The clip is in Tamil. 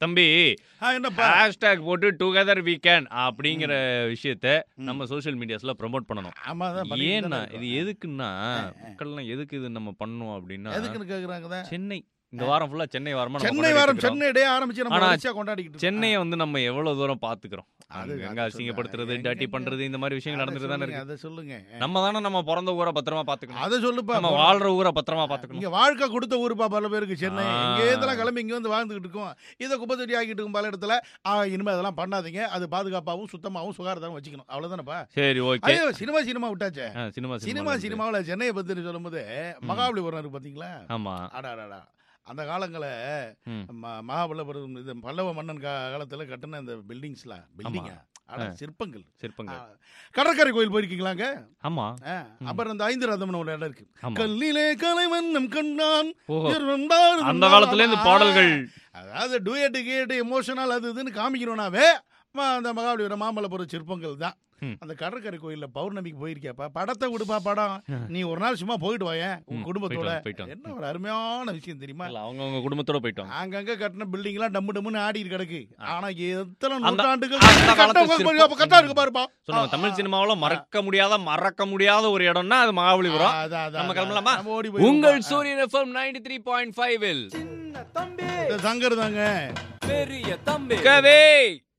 தம்பி ஆ, என்னப்பா ஹேஷ்டேக் போட்டு டுகெதர் வீ கேன் அப்படிங்கிற விஷயத்த நம்ம சோஷியல் மீடியாஸ்ல ப்ரோமோட் பண்ணணும் ஆமா அதான் பண்ணிட்டு ஏன்னா தானே இது இருக்கோம். எதுக்குன்னா மக்கள்லாம் எதுக்கு இது நம்ம பண்ணணும் அப்படின்னா எதுக்குன்னு கேக்குறாங்க சென்னை இந்த வாரம் ஃபுல்லா சென்னை வாரமா நம்ம சென்னை வாரம் கொண்டாடிட்டு சென்னை டே ஆரம்பிச்சு நம்ம ஆனா, வரிசையா கொண்டாடிக்கிட்டு இருக்கோம். சென்னையை வந்து நம்ம எவ்வளவு தூரம் பாத்துக்கிறோம் அது- அங்க அது அங்க அசிங்கப்படுத்துறது சொல்லுங்க. டட்டி எங்க- பண்றது இந்த மாதிரி விஷயங்கள் அதை நடந்துட்டு தானே சொல்லுங்க, இருக்கு அதை சொல்லுங்க நம்ம தானே நம்ம பிறந்த ஊரை பத்திரமா பாத்துக்கணும் அதை சொல்லுப்பா நம்ம வாழ்ற ஊரை பத்திரமா பாத்துக்கணும் இங்க வாழ்க்கை கொடுத்த ஊருப்பா பல பேருக்கு சென்னை ஆ. இங்க இதெல்லாம் கிளம்பி இங்க வந்து வாழ்ந்துகிட்டு இருக்கோம் இதை குப்பை தொட்டி ஆக்கிட்டு இருக்கும் பல இடத்துல ஆ, இனிமே அதெல்லாம் பண்ணாதீங்க அது பாதுகாப்பாகவும் சுத்தமாகவும் சுகாதாரம் வச்சுக்கணும் அவ்வளவுதானப்பா சரி ஓகே ஐயோ சினிமா சினிமா விட்டாச்சே சினிமா சினிமா சினிமாவில் சென்னையை பத்தி சொல்லும்போது மகாபலிபுரம் இருக்கு பாத்தீங்களா ஆமா அடாடாடா அந்த காலங்கள ம். ம- மகாபலிபுரம் இது பல்லவ மன்னன் கா காலத்துல கட்டின இந்த பில்டிங்ஸ்லாம் பில்டிங்கா அட ஆ. சிற்பங்கள் சிற்பங்கள் ஆ, கடற்கரை கோயில் போயிருக்கீங்களாங்க ஆமா ஆ, அப்புறம் இந்த ஐந்து ரதம்னு ஒரு இடம் இருக்கு ஆமா கல்லிலே கலைவண்ணம் கண்டான் ஓஹோ இருந்தார் அந்த காலத்துல இருந்து பாடல்கள் அதாவது டூயட்டு கேட்டு எமோஷனல் அது இதுன்னு காமிக்கணும்னாவே ம- அந்த மகாபலிபுரம் மாமல்லபுரம் சிற்பங்கள் தான் ம். அந்த கடற்கரை கோயில்ல பௌர்ணமிக்கு போயிருக்கியாப்பா படத்தை விடுப்பா படம் நீ ஒரு நாள் சும்மா போயிட்டு வாயேன் உன் ம், குடும்பத்தோட போயிட்டு வாங்க, போயிட்டு வாங்க. என்ன ஒரு அருமையான விஷயம் தெரியுமா இல்ல அவங்க அவங்க குடும்பத்தோட போயிட்டோம் அங்கங்க கட்டின பில்டிங் எல்லாம் டம்மு டம்முன்னு ஆடிட்டு கிடக்கு ஆனா எத்தனை அந்த- நூற்றாண்டுகள் அந்த காலத்து கட்டவங்க சிற்பம். அப்ப கட்டா இருக்கு பாருப்பா So, நம்ம தமிழ் சினிமாவுல மறக்க முடியாத மறக்க முடியாத ஒரு இடம்னா அது மகாபலிபுரம் அதான், அதான், நம்ம அதான். கிளம்பலாமா? நம்ம ஓடி போயிருவோம். உங்கள் ஆ. Suryan FM ninety three point five இந்த சங்கர் தாங்க கவே